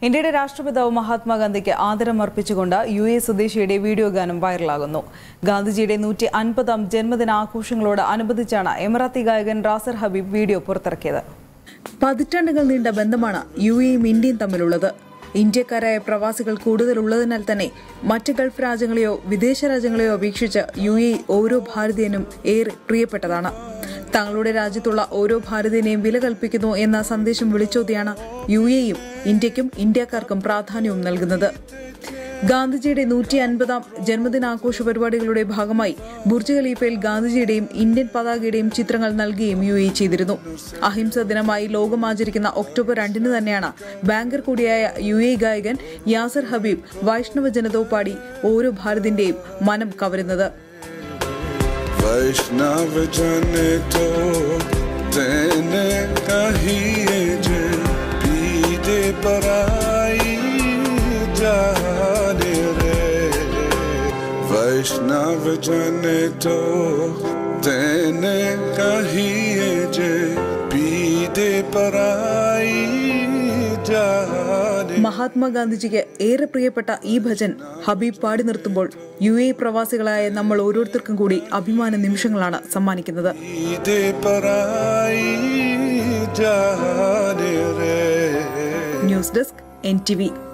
ഇന്ത്യയുടെ രാഷ്ട്രപിതാവ് മഹാത്മാഗാന്ധിക്ക് ആദരം അർപ്പിച്ചുകൊണ്ട് യു എ സ്വദേശിയുടെ വീഡിയോ ഗാനം വൈറലാകുന്നു ഗാന്ധിജിയുടെ നൂറ്റി അൻപതാം ജന്മദിനാഘോഷങ്ങളോട് അനുബന്ധിച്ചാണ് എമിറാത്തി ഗായകൻ റാസർ ഹബീബ് വീഡിയോ പുറത്തിറക്കിയത് പതിറ്റാണ്ടുകൾ നീണ്ട ബന്ധമാണ് യു എയും ഇന്ത്യയും തമ്മിലുള്ളത് ഇന്ത്യക്കാരായ പ്രവാസികൾ കൂടുതലുള്ളതിനാൽ തന്നെ മറ്റ് ഗൾഫ് രാജ്യങ്ങളെയോ വിദേശ രാജ്യങ്ങളെയോ അപേക്ഷിച്ച് യു എ ഓരോ ഭാരതീയനും ഏറെ പ്രിയപ്പെട്ടതാണ് തങ്ങളുടെ രാജ്യത്തുള്ള ഓരോ ഭാരതീയനെയും വില കൽപ്പിക്കുന്നു എന്ന സന്ദേശം വിളിച്ചോതിയാണ് യു എയും ഇന്ത്യക്കും ഇന്ത്യക്കാർക്കും പ്രാധാന്യവും നൽകുന്നത് ഗാന്ധിജിയുടെ നൂറ്റി അൻപതാം ജന്മദിനാഘോഷ പരിപാടികളുടെ ഭാഗമായി ബുർജ് ഖലീഫയിൽ ഗാന്ധിജിയുടെയും ഇന്ത്യൻ പതാകയുടെയും ചിത്രങ്ങൾ നൽകുകയും യു എ ചെയ്തിരുന്നു അഹിംസ ദിനമായി ലോകം ആചരിക്കുന്ന ഒക്ടോബർ രണ്ടിന് തന്നെയാണ് ബാങ്കർ കൂടിയായ യു എ ഗായകൻ യാസർ ഹബീബ് വൈഷ്ണവ ജനതോ പാടി ഓരോ ഭാരതിന്റെയും മനം കവരുന്നത് वैष्णव जन तो तेने कहिए जे पीजे पराई जाने रे वैष्णव जन तो तेने कहिए जे पीजे पराई जाने മഹാത്മാഗാന്ധിജിക്ക് ഏറെ പ്രിയപ്പെട്ട ഈ ഭജൻ ഹബീബ് പാടി നിർത്തുമ്പോൾ യു എ പ്രവാസികളായ നമ്മൾ ഓരോരുത്തർക്കും കൂടി അഭിമാന നിമിഷങ്ങളാണ് സമ്മാനിക്കുന്നത് पीजे पराई जाने रे news desk N T V